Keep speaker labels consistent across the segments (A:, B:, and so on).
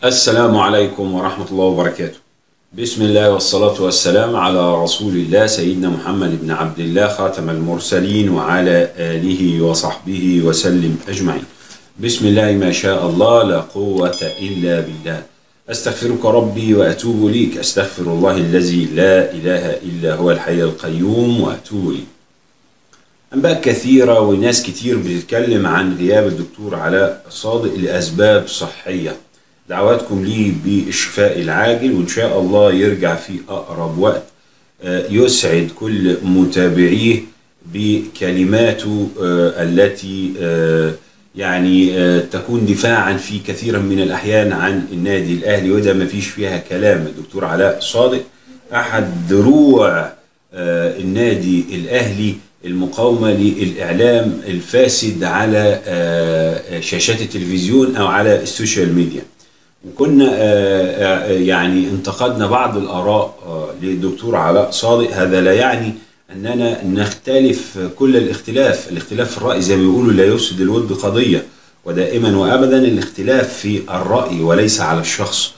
A: السلام عليكم ورحمة الله وبركاته بسم الله والصلاة والسلام على رسول الله سيدنا محمد بن عبد الله خاتم المرسلين وعلى آله وصحبه وسلم أجمعين بسم الله ما شاء الله لا قوة إلا بالله أستغفرك ربي وأتوب إليك أستغفر الله الذي لا إله إلا هو الحي القيوم وأتوب إليه أنباء كثيرة وناس كتير بتتكلم عن غياب الدكتور علاء صادق لأسباب صحية دعواتكم ليه بالشفاء العاجل وإن شاء الله يرجع في أقرب وقت آه، يسعد كل متابعيه بكلماته آه، التي آه، يعني آه، تكون دفاعا في كثيرا من الأحيان عن النادي الأهلي وده ما فيش فيها كلام الدكتور علاء صادق أحد دروع آه، النادي الأهلي المقاومة للإعلام الفاسد على آه، شاشات التلفزيون أو على السوشيال ميديا وكنا آه، آه، يعني انتقدنا بعض الآراء آه، للدكتور علاء صادق هذا لا يعني أننا نختلف كل الاختلاف الاختلاف في الرأي زي ما بيقولوا لا يفسد الود قضية ودائما وأبدا الاختلاف في الرأي وليس على الشخص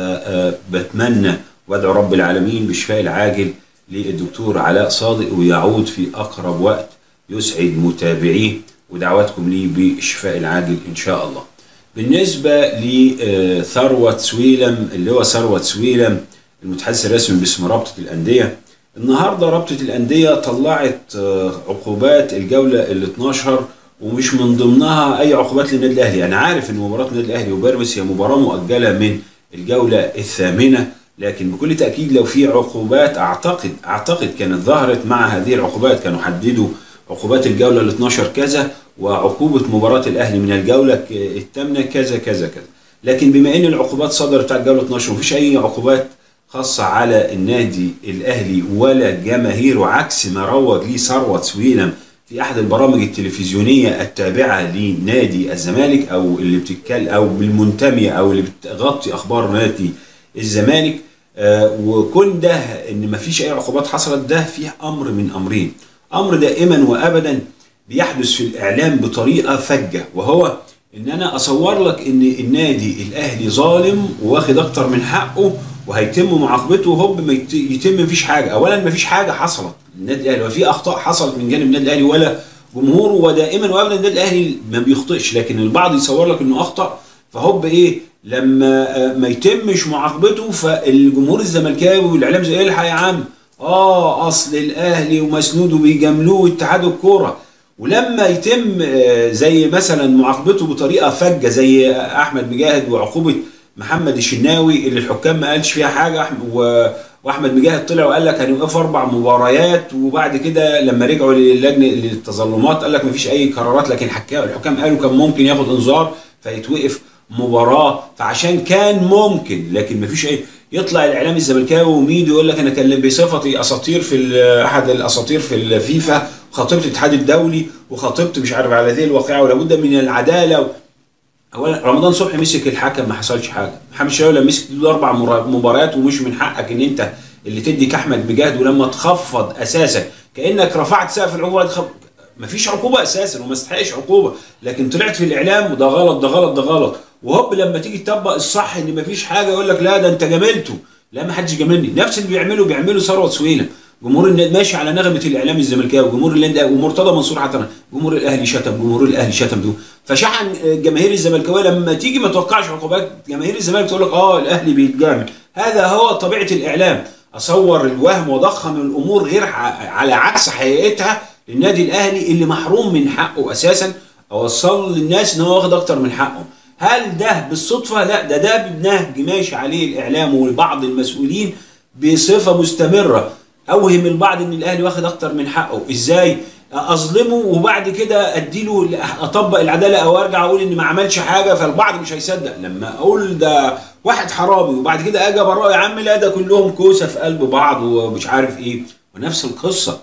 A: فبتمنى وادعو رب العالمين بالشفاء العاجل للدكتور علاء صادق ويعود في أقرب وقت يسعد متابعيه ودعواتكم لي بالشفاء العاجل إن شاء الله بالنسبة لثروة سويلم اللي هو ثروة سويلم المتحدث الرسمي باسم رابطة الأندية النهارده رابطة الأندية طلعت آه، عقوبات الجولة ال 12 ومش من ضمنها أي عقوبات للنادي الأهلي، أنا عارف إن مباراة النادي الأهلي وبيراميدز هي مباراة مؤجلة من الجولة الثامنة لكن بكل تأكيد لو في عقوبات أعتقد أعتقد كانت ظهرت مع هذه العقوبات كانوا حددوا عقوبات الجولة ال 12 كذا وعقوبة مباراة الأهلي من الجولة ك- الثامنة كذا كذا كذا لكن بما ان العقوبات صدرت بتاعت الجوله 12 ومفيش اي عقوبات خاصه على النادي الاهلي ولا جماهيره عكس ما روج ليه ثروت سويلم في احد البرامج التلفزيونيه التابعه لنادي الزمالك او اللي بتتكلم او بالمنتميه او اللي بتغطي اخبار نادي الزمالك آه، وكون ده ان مفيش اي عقوبات حصلت ده فيه امر من امرين امر دائما وابدا بيحدث في الاعلام بطريقه فجه وهو ان انا اصور لك ان النادي الاهلي ظالم واخد اكتر من حقه وهيتم معاقبته هوب ما يت- يتم مفيش حاجه اولا مفيش حاجه حصلت النادي الاهلي وفي اخطاء حصلت من جانب النادي الاهلي ولا جمهوره ودائما وابدا النادي الاهلي ما بيخطئش لكن البعض يصور لك انه اخطا فهوب ايه لما آه، ما يتمش معاقبته فالجمهور الزملكاوي والاعلام زي ايه الحق يا عم اه اصل الاهلي ومسنوده بيجاملوه اتحاد الكوره ولما يتم آه، زي مثلا معاقبته بطريقه فجه زي احمد مجاهد وعقوبه محمد الشناوي اللي الحكام ما قالش فيها حاجه أحم- و- واحمد مجاهد طلع وقال لك هنوقفوا اربع مباريات وبعد كده لما رجعوا للجنه للتظلمات قال لك ما فيش اي قرارات لكن الحكام الحكام قالوا كان ممكن ياخد انذار فيتوقف مباراه فعشان كان ممكن لكن ما فيش اي يطلع الاعلام الزملكاوي وميدو يقول لك انا كان بصفتي اساطير في ال- احد الاساطير في الفيفا خاطبت الاتحاد الدولي وخاطبت مش عارف على هذه الواقعه ولابد من العداله اولا رمضان صبحي مسك الحكم ما حصلش حاجه محمد شاوي لما مسك له اربع مرا- مباريات ومش من حقك ان انت اللي تدي كاحمد مجاهد ولما تخفض اساسا كانك رفعت سقف العقوبه تخف... مفيش عقوبه اساسا وما استحقش عقوبه لكن طلعت في الاعلام وده غلط ده غلط ده غلط وهوب لما تيجي تطبق الصح ان مفيش حاجه يقول لك لا ده انت جاملته لا ما حدش جاملني نفس اللي بيعمله بيعمله ثروت سويلم جمهور النادي ماشي على نغمه الاعلام الزملكاوي جمهور النادي ومرتضى منصور حتى جمهور الاهلي شتم جمهور الاهلي شتم دول فشحن جماهير الزملكاويه لما تيجي ما توقعش عقوبات جماهير الزمالك تقول لك اه الاهلي بيتجامل هذا هو طبيعه الاعلام اصور الوهم واضخم الامور غير ع- على عكس حقيقتها للنادي الاهلي اللي محروم من حقه اساسا اوصل للناس ان هو واخد اكتر من حقه هل ده بالصدفه لا ده ده بنهج ماشي عليه الاعلام وبعض المسؤولين بصفه مستمره اوهم البعض ان الاهلي واخد اكتر من حقه ازاي اظلمه وبعد كده اديله اطبق العداله او ارجع اقول ان ما عملش حاجه فالبعض مش هيصدق لما اقول ده واحد حرامي وبعد كده اجي ابراه يا عم لا ده كلهم كوسه في قلب بعض ومش عارف ايه ونفس القصه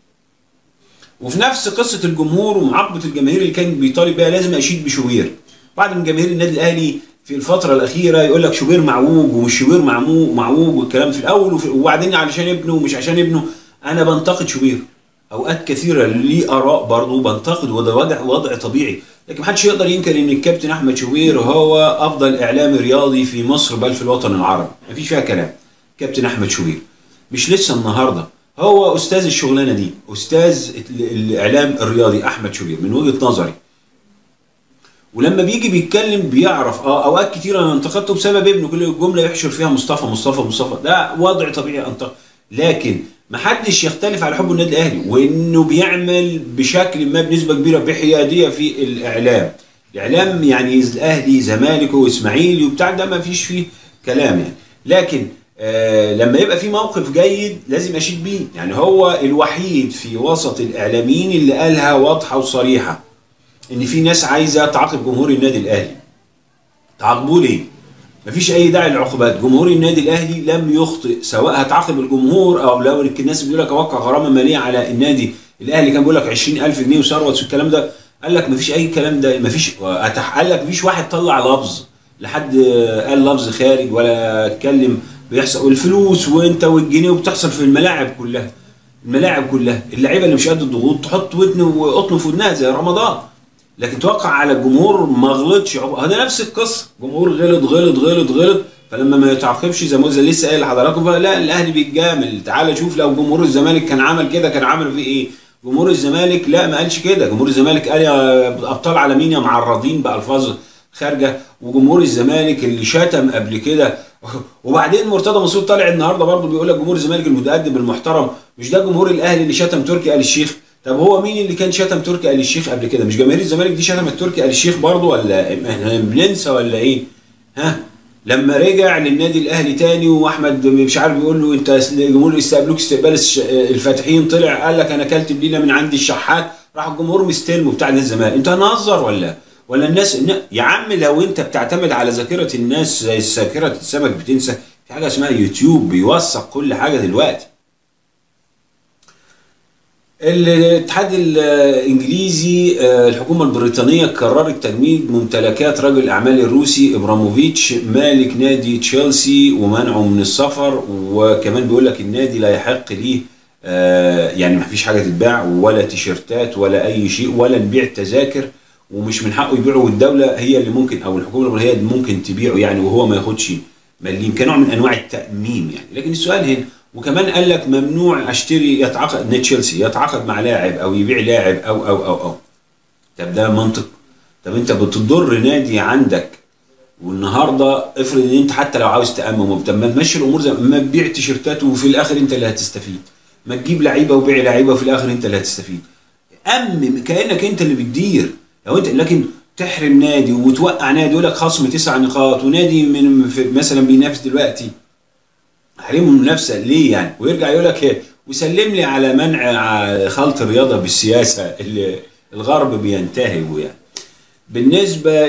A: وفي نفس قصه الجمهور ومعاقبه الجماهير اللي كان بيطالب بيها لازم اشيد بشوبير بعض من جماهير النادي الاهلي في الفتره الاخيره يقول لك شوبير معوج ومش شوبير معمو معوج والكلام في الاول وفي وبعدين علشان ابنه ومش عشان ابنه انا بنتقد شوبير اوقات كثيره ليه اراء برضه بنتقد وده وضع وضع طبيعي لكن محدش يقدر ينكر ان الكابتن احمد شوبير هو افضل اعلامي رياضي في مصر بل في الوطن العربي مفيش فيها كلام كابتن احمد شوبير مش لسه النهارده هو استاذ الشغلانه دي استاذ الاعلام الرياضي احمد شوبير من وجهه نظري ولما بيجي بيتكلم بيعرف اه اوقات كتير انا انتقدته بسبب ابنه كل جمله يحشر فيها مصطفى مصطفى مصطفى ده وضع طبيعي انتقد لكن ما حدش يختلف على حب النادي الاهلي وانه بيعمل بشكل ما بنسبه كبيره بحياديه في الاعلام الاعلام يعني الاهلي زمالك واسماعيلي وبتاع ده ما فيش فيه كلام يعني لكن آه لما يبقى في موقف جيد لازم اشيد بيه يعني هو الوحيد في وسط الاعلاميين اللي قالها واضحه وصريحه ان في ناس عايزه تعاقب جمهور النادي الاهلي تعاقبوه ليه مفيش اي داعي للعقوبات جمهور النادي الاهلي لم يخطئ سواء هتعاقب الجمهور او لو الناس بيقول لك اوقع غرامه ماليه على النادي الاهلي كان بيقول لك 20000 جنيه وثروت والكلام ده قال لك مفيش اي كلام ده مفيش قال لك مفيش واحد طلع لفظ لحد قال لفظ خارج ولا اتكلم بيحصل والفلوس وانت والجنيه وبتحصل في الملاعب كلها الملاعب كلها اللعيبه اللي مش قد الضغوط تحط ودن وقطن في ودنها زي رمضان لكن توقع على الجمهور ما غلطش هذا نفس القصه جمهور غلط غلط غلط غلط فلما ما يتعاقبش زي ما لسه قايل لحضراتكم لا الاهلي بيتجامل تعال شوف لو جمهور الزمالك كان عمل كده كان عمل فيه ايه جمهور الزمالك لا ما قالش كده جمهور الزمالك قال يا ابطال عالمين يا معرضين بالفاظ خارجه وجمهور الزمالك اللي شتم قبل كده وبعدين مرتضى منصور طالع النهارده برضه بيقول لك جمهور الزمالك المتقدم المحترم مش ده جمهور الاهلي اللي شتم تركي آل الشيخ طب هو مين اللي كان شتم تركي آل الشيخ قبل كده مش جماهير الزمالك دي شتمت تركي آل الشيخ برضه ولا احنا بننسى ولا ايه ها لما رجع للنادي الاهلي تاني واحمد مش عارف بيقول له انت الجمهور استقبلوك استقبال الفاتحين طلع قال لك انا اكلت بليله من عند الشحات راح الجمهور مستلمه بتاع نادي الزمالك انت هنهزر ولا ولا الناس يا عم لو انت بتعتمد على ذاكره الناس زي ذاكره السمك بتنسى في حاجه اسمها يوتيوب بيوثق كل حاجه دلوقتي الاتحاد الانجليزي الحكومه البريطانيه قررت تجميد ممتلكات رجل الاعمال الروسي ابراموفيتش مالك نادي تشيلسي ومنعه من السفر وكمان بيقول لك النادي لا يحق ليه يعني ما فيش حاجه تتباع ولا تيشيرتات ولا اي شيء ولا نبيع تذاكر ومش من حقه يبيعه والدوله هي اللي ممكن او الحكومه هي اللي ممكن تبيعه يعني وهو ما ياخدش مليم كنوع من انواع التاميم يعني لكن السؤال هنا وكمان قال لك ممنوع اشتري يتعاقد تشيلسي يتعاقد مع لاعب او يبيع لاعب او او او او طب ده منطق طب انت بتضر نادي عندك والنهارده افرض ان انت حتى لو عاوز تامم طب ما تمشي الامور زي ما تبيع تيشيرتات وفي الاخر انت اللي هتستفيد ما تجيب لعيبه وبيع لعيبه وفي الاخر انت اللي هتستفيد امم كانك انت اللي بتدير لو انت لكن تحرم نادي وتوقع نادي يقول لك خصم تسع نقاط ونادي من مثلا بينافس دلوقتي حريم المنافسه ليه يعني ويرجع يقول لك ايه وسلم لي على منع خلط الرياضه بالسياسه اللي الغرب بينتهبوا يعني بالنسبه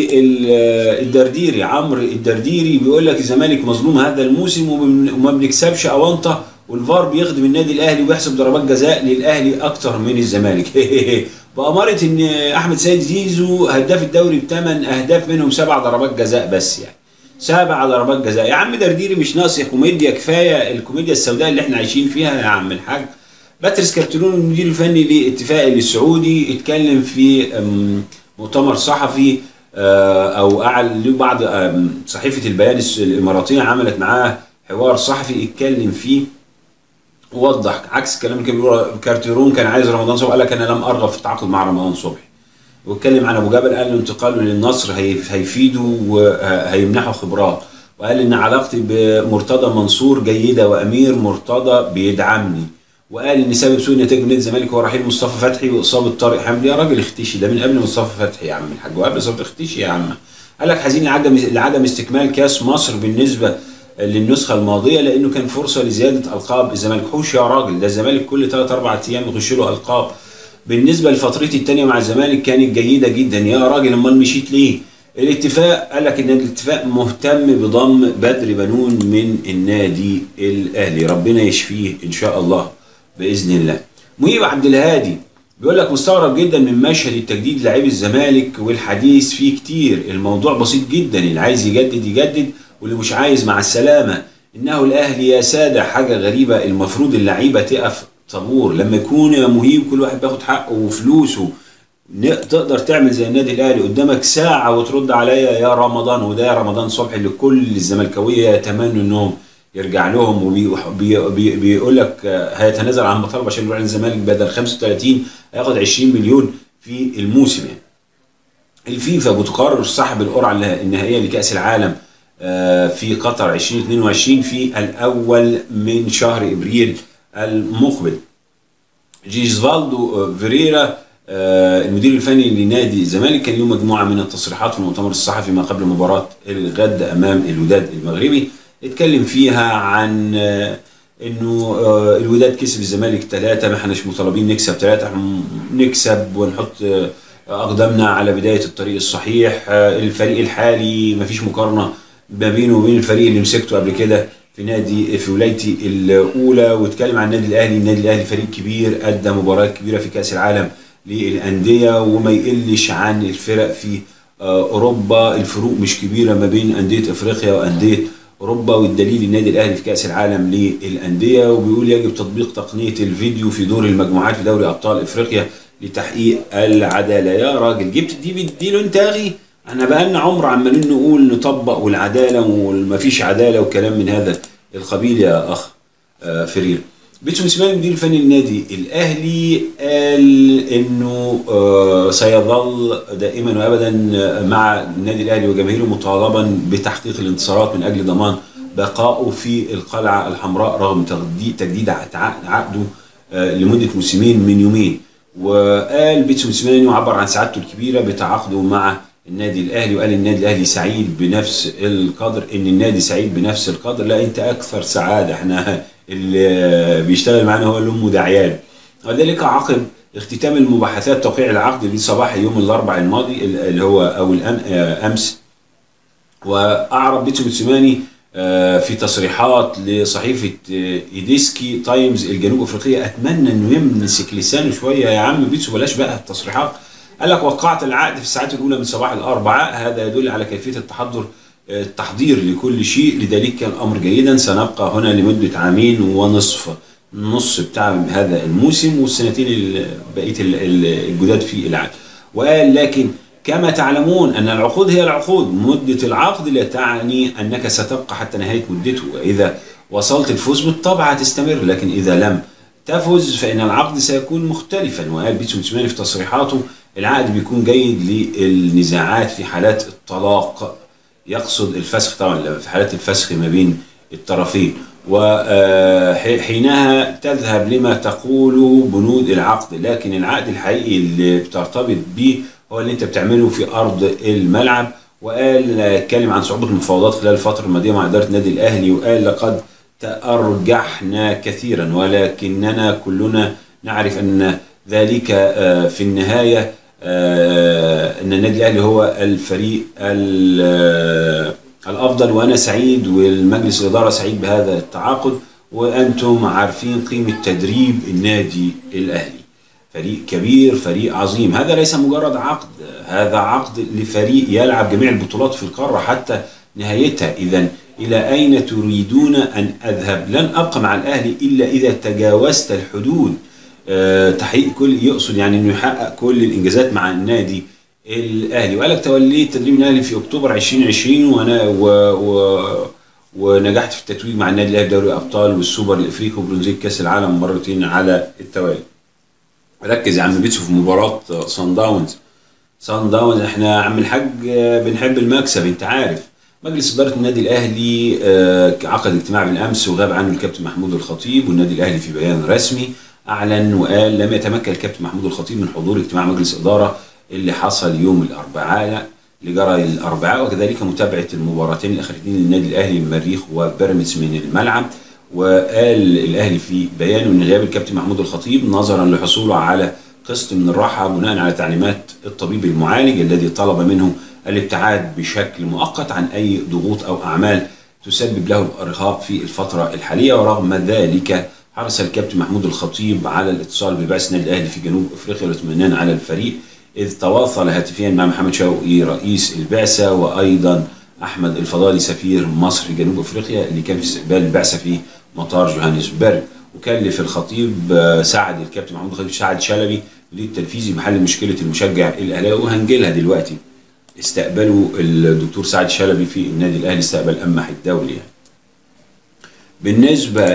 A: للدرديري عمرو الدرديري بيقول لك الزمالك مظلوم هذا الموسم وما بنكسبش اونطه والفار بيخدم النادي الاهلي ويحسب ضربات جزاء للاهلي اكتر من الزمالك بأمارة ان احمد سيد زيزو هداف الدوري بثمان اهداف منهم سبع ضربات جزاء بس يعني سبع ضربات جزاء يا عم درديري مش ناقص كوميديا كفايه الكوميديا السوداء اللي احنا عايشين فيها يا عم الحاج باتريس كارتلون المدير الفني لاتفاق السعودي اتكلم في مؤتمر صحفي او اعلن بعض صحيفه البيان الاماراتيه عملت معاه حوار صحفي اتكلم فيه ووضح عكس الكلام اللي كان بيقول كارتيرون كان عايز رمضان صبحي قال لك انا لم ارغب في التعاقد مع رمضان صبحي واتكلم عن ابو جابر قال له انتقاله للنصر هيفيده وهيمنحه خبرات وقال ان علاقتي بمرتضى منصور جيده وامير مرتضى بيدعمني وقال ان سبب سوء نتائج نادي الزمالك هو رحيل مصطفى فتحي واصابه طارق حمدي يا راجل اختشي ده من قبل مصطفى فتحي يا عم الحاج وقبل اصابه اختشي يا عم قال لك حزين لعدم لعدم استكمال كاس مصر بالنسبه للنسخه الماضيه لانه كان فرصه لزياده القاب الزمالك حوش يا راجل ده الزمالك كل 3 4 ايام يخش له القاب بالنسبه لفترتي الثانيه مع الزمالك كانت جيده جدا يا راجل امال مشيت ليه الاتفاق قال لك ان الاتفاق مهتم بضم بدر بنون من النادي الاهلي ربنا يشفيه ان شاء الله باذن الله مهيب عبد الهادي بيقول لك مستغرب جدا من مشهد التجديد لاعبي الزمالك والحديث فيه كتير الموضوع بسيط جدا اللي عايز يجدد يجدد واللي مش عايز مع السلامه انه الاهلي يا ساده حاجه غريبه المفروض اللعيبه تقف طابور لما يكون يا مهيب كل واحد بياخد حقه وفلوسه ن- تقدر تعمل زي النادي الاهلي قدامك ساعه وترد عليا يا رمضان وده يا رمضان صبحي اللي كل الزملكاويه يتمنوا انهم يرجع لهم وبيقول لك آه، هيتنازل عن مطالبه عشان يروح الزمالك بدل 35 هياخد 20 مليون في الموسم يعني. الفيفا بتقرر سحب القرعه النها- النهائيه لكاس العالم آه، في قطر 2022 في الاول من شهر ابريل المقبل جيزفالدو آه، فيريرا آه، المدير الفني لنادي الزمالك كان له مجموعه من التصريحات في المؤتمر الصحفي ما قبل مباراه الغد امام الوداد المغربي اتكلم فيها عن آه، انه آه، الوداد كسب الزمالك ثلاثه ما احناش مطالبين نكسب ثلاثه إحنا نكسب ونحط آه، اقدامنا على بدايه الطريق الصحيح آه، الفريق الحالي ما فيش مقارنه ما بينه وبين الفريق اللي مسكته قبل كده في نادي في ولايتي الاولى واتكلم عن النادي الاهلي النادي الاهلي فريق كبير ادى مباريات كبيره في كاس العالم للانديه وما يقلش عن الفرق في آه، اوروبا الفروق مش كبيره ما بين انديه افريقيا وانديه اوروبا والدليل النادي الاهلي في كاس العالم للانديه وبيقول يجب تطبيق تقنيه الفيديو في دور المجموعات في دوري ابطال افريقيا لتحقيق العداله يا راجل جبت دي بتديله انت يا اخي احنا بقالنا عمر عمالين نقول نطبق والعداله ومفيش عداله وكلام من هذا القبيل يا اخ آه، فرير بيتسو موسيماني المدير الفني للنادي الاهلي قال انه آه، سيظل دائما وابدا مع النادي الاهلي وجماهيره مطالبا بتحقيق الانتصارات من اجل ضمان بقائه في القلعه الحمراء رغم تجديد تجديد عقد- عقده آه، لمده موسمين من يومين وقال بيتسو موسيماني وعبر عن سعادته الكبيره بتعاقده مع النادي الاهلي وقال النادي الاهلي سعيد بنفس القدر ان النادي سعيد بنفس القدر لا انت اكثر سعاده احنا اللي بيشتغل معانا هو اللي امه ده عيال وذلك عقب اختتام المباحثات توقيع العقد لصباح يوم الاربعاء الماضي اللي هو او الأم امس واعرب بيتسو موسيماني آه، في تصريحات لصحيفه آه، ايديسكي تايمز الجنوب افريقيه اتمنى انه يمسك لسانه شويه يا عم بيتسو بلاش بقى التصريحات قال لك وقعت العقد في الساعات الاولى من صباح الاربعاء هذا يدل على كيفيه التحضر آه، التحضير لكل شيء لذلك كان الامر جيدا سنبقى هنا لمده عامين ونصف النص بتاع هذا الموسم والسنتين ال- بقيه ال- ال- الجداد في العقد وقال لكن كما تعلمون أن العقود هي العقود مدة العقد لا تعني أنك ستبقى حتى نهاية مدته وإذا وصلت الفوز بالطبع هتستمر لكن إذا لم تفز فإن العقد سيكون مختلفا وقال بيتسو موسيماني في تصريحاته العقد بيكون جيد للنزاعات في حالات الطلاق يقصد الفسخ طبعا في حالات الفسخ ما بين الطرفين وحينها تذهب لما تقول بنود العقد لكن العقد الحقيقي اللي بترتبط به هو اللي انت بتعمله في ارض الملعب وقال اتكلم عن صعوبه المفاوضات خلال الفتره الماضيه مع اداره النادي الاهلي وقال لقد تارجحنا كثيرا ولكننا كلنا نعرف ان ذلك آه، في النهايه آه، ان النادي الاهلي هو الفريق ال- آه، الافضل وانا سعيد والمجلس الاداره سعيد بهذا التعاقد وانتم عارفين قيمه تدريب النادي الاهلي فريق كبير فريق عظيم هذا ليس مجرد عقد هذا عقد لفريق يلعب جميع البطولات في القاره حتى نهايتها اذا الى اين تريدون ان اذهب لن ابقى مع الاهلي الا اذا تجاوزت الحدود آه، تحقيق كل يقصد يعني انه يحقق كل الانجازات مع النادي الاهلي وقال لك توليت تدريب الاهلي في اكتوبر 2020 وانا و, و ونجحت في التتويج مع النادي الاهلي بدوري الابطال والسوبر الافريقي وبرونزيه كاس العالم مرتين على التوالي ركز يا عم بيتسو في مباراه صن داونز صن داونز احنا يا عم الحاج آه، بنحب المكسب انت عارف مجلس اداره النادي الاهلي آه، عقد اجتماع بالامس وغاب عنه الكابتن محمود الخطيب والنادي الاهلي في بيان رسمي اعلن وقال لم يتمكن الكابتن محمود الخطيب من حضور اجتماع مجلس اداره اللي حصل يوم الاربعاء اللي جرى الاربعاء وكذلك متابعه المباراتين الاخرتين للنادي الاهلي المريخ وبيراميدز من الملعب وقال الاهلي في بيانه ان غياب الكابتن محمود الخطيب نظرا لحصوله على قسط من الراحه بناء على تعليمات الطبيب المعالج الذي طلب منه الابتعاد بشكل مؤقت عن اي ضغوط او اعمال تسبب له الارهاق في الفتره الحاليه ورغم ذلك حرص الكابتن محمود الخطيب على الاتصال ببعث النادي الاهلي في جنوب افريقيا والاطمئنان على الفريق اذ تواصل هاتفيا مع محمد شوقي رئيس البعثه وايضا احمد الفضالي سفير مصر في جنوب افريقيا اللي كان في استقبال البعثه في مطار جوهانسبرج وكلف الخطيب آه، ساعد الكابتن محمود الخطيب ساعد شلبي للتنفيذي بحل مشكله المشجع الاهلاوي وهنجيلها دلوقتي استقبلوا الدكتور سعد شلبي في النادي الاهلي استقبل امح الدولي يعني. بالنسبه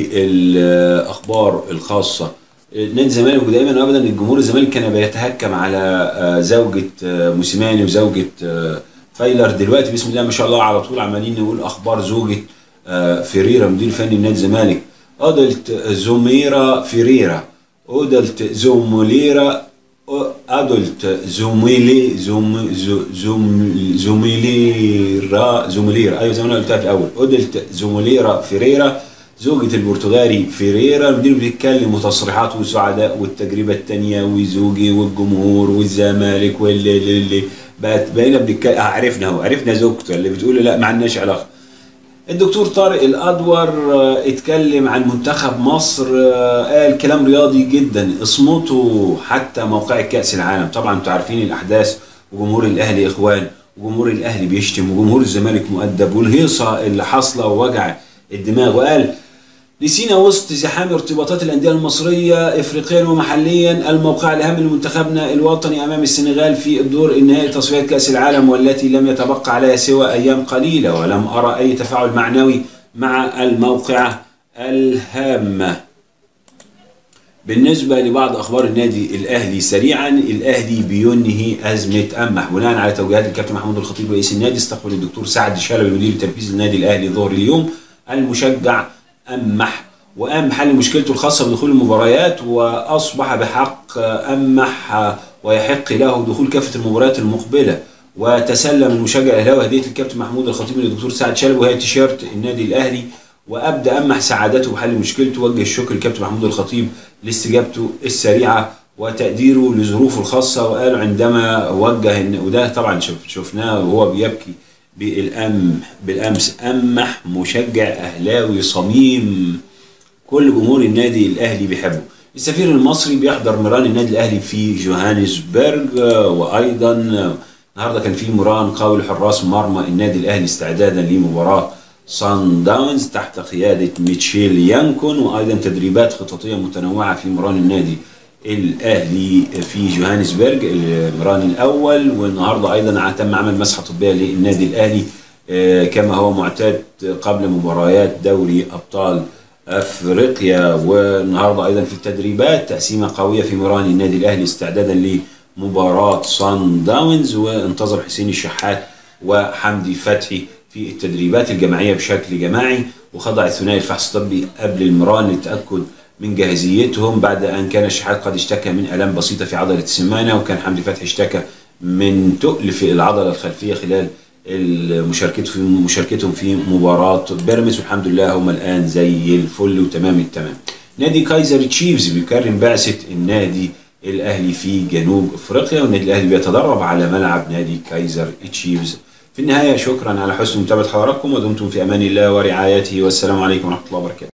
A: للاخبار الخاصه نادي الزمالك ودائما ابدا الجمهور الزمالك كان بيتهكم على زوجه موسيماني وزوجه فايلر دلوقتي بسم الله ما شاء الله على طول عمالين نقول اخبار زوجه فيريرا مدير فني نادي الزمالك ادلت زوميرا فيريرا ادلت زوموليرا ادلت زوميلي زوم زوم زوميليرا زوميليرا ايوه زي ما انا قلتها في الاول ادلت زوموليرا فيريرا زوجة البرتغالي فيريرا المدير بيتكلم وتصريحات وسعداء والتجربة الثانية وزوجي والجمهور والزمالك واللي اللي بقت بقينا بنتكلم عرفنا اهو عرفنا زوجته اللي بتقول لا ما عندناش علاقة الدكتور طارق الادور اتكلم عن منتخب مصر قال كلام رياضي جدا اصمتوا حتى موقع كاس العالم طبعا انتوا عارفين الاحداث وجمهور الاهلي اخوان وجمهور الاهلي بيشتم وجمهور الزمالك مؤدب والهيصه اللي حاصله ووجع الدماغ وقال نسينا وسط زحام ارتباطات الانديه المصريه افريقيا ومحليا الموقع الاهم لمنتخبنا الوطني امام السنغال في الدور النهائي تصفيات كاس العالم والتي لم يتبقى عليها سوى ايام قليله ولم ارى اي تفاعل معنوي مع الموقعه الهامه. بالنسبه لبعض اخبار النادي الاهلي سريعا الاهلي بينهي ازمه امح بناء على توجيهات الكابتن محمود الخطيب رئيس النادي استقبل الدكتور سعد شلبي المدير التنفيذي للنادي الاهلي ظهر اليوم المشجع أمح وقام بحل مشكلته الخاصة بدخول المباريات وأصبح بحق أمح ويحق له دخول كافة المباريات المقبلة وتسلم المشجع الأهلاوي هدية الكابتن محمود الخطيب للدكتور سعد شلبي وهي تيشيرت النادي الأهلي وأبدأ أمح سعادته بحل مشكلته وجه الشكر للكابتن محمود الخطيب لاستجابته السريعة وتقديره لظروفه الخاصة وقال عندما وجه إن وده طبعا شفناه وهو بيبكي بالأم بالأمس أمح مشجع أهلاوي صميم كل جمهور النادي الأهلي بيحبه السفير المصري بيحضر مران النادي الأهلي في جوهانسبرج وأيضا النهارده كان في مران قول حراس مرمى النادي الأهلي استعدادا لمباراة سان داونز تحت قيادة ميتشيل يانكون وأيضا تدريبات خططية متنوعة في مران النادي الاهلي في جوهانسبرج المران الاول والنهارده ايضا تم عمل مسحه طبيه للنادي الاهلي كما هو معتاد قبل مباريات دوري ابطال افريقيا والنهارده ايضا في التدريبات تقسيمه قويه في مران النادي الاهلي استعدادا لمباراه صن داونز وانتظر حسين الشحات وحمدي فتحي في التدريبات الجماعيه بشكل جماعي وخضع الثنائي الفحص الطبي قبل المران للتاكد من جاهزيتهم بعد ان كان الشحات قد اشتكى من الام بسيطه في عضله السمانه وكان حمدي فتحي اشتكى من تقل في العضله الخلفيه خلال مشاركته في مشاركتهم في مباراه بيراميدز والحمد لله هم الان زي الفل وتمام التمام. نادي كايزر تشيفز بيكرم بعثه النادي الاهلي في جنوب افريقيا والنادي الاهلي بيتدرب على ملعب نادي كايزر تشيفز. في النهايه شكرا على حسن متابعه حضراتكم ودمتم في امان الله ورعايته والسلام عليكم ورحمه الله وبركاته.